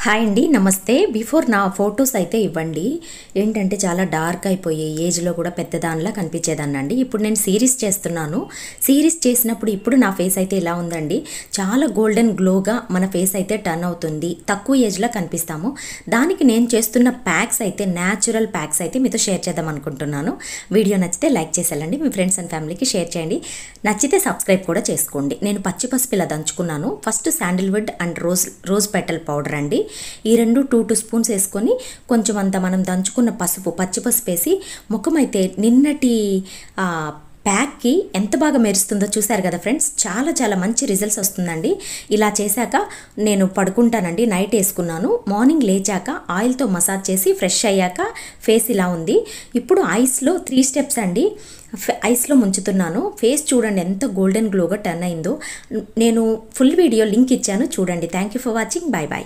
hi అండి నమస్తే before నా ఫొటోస్ అయితే ఇవ్వండి ఏంటంటే చాలా డార్క్ అయిపోయాయి ఏజ్లో కూడా పెద్దదానిలా కనిపించేదాన్నండి ఇప్పుడు నేను సిరీస్ చేస్తున్నాను సిరీస్ చేసినప్పుడు ఇప్పుడు నా ఫేస్ అయితే ఇలా ఉందండి చాలా గోల్డెన్ గ్లోగా మన ఫేస్ అయితే టర్న్ అవుతుంది తక్కువ ఏజ్లో కనిపిస్తాము దానికి నేను చేస్తున్న ప్యాక్స్ అయితే న్యాచురల్ ప్యాక్స్ అయితే మీతో షేర్ చేద్దాం అనుకుంటున్నాను వీడియో నచ్చితే లైక్ చేసేయాలండి మీ ఫ్రెండ్స్ అండ్ ఫ్యామిలీకి షేర్ చేయండి నచ్చితే సబ్స్క్రైబ్ కూడా చేసుకోండి నేను పచ్చి పసుపు ఇలా దంచుకున్నాను first sandalwood and rose rose petal powder అండి ఈ రెండు టూ టూ స్పూన్స్ వేసుకొని కొంచెం అంత మనం దంచుకున్న పసుపు పచ్చి పసుపు వేసి ముఖం అయితే నిన్నటి ఆ, ప్యాక్కి ఎంత బాగా మెరుస్తుందో చూశారు కదా ఫ్రెండ్స్ చాలా చాలా మంచి రిజల్ట్స్ వస్తుందండి ఇలా చేశాక నేను పడుకుంటానండి నైట్ వేసుకున్నాను మార్నింగ్ లేచాక ఆయిల్తో మసాజ్ చేసి ఫ్రెష్ అయ్యాక ఫేస్ ఇలా ఉంది ఇప్పుడు ఐస్లో త్రీ స్టెప్స్ అండి ఫ- ఐస్లో ముంచుతున్నాను ఫేస్ చూడండి ఎంత గోల్డెన్ గ్లోగా టర్న్ అయిందో నేను ఫుల్ వీడియో లింక్ ఇచ్చాను చూడండి thank you for watching bye bye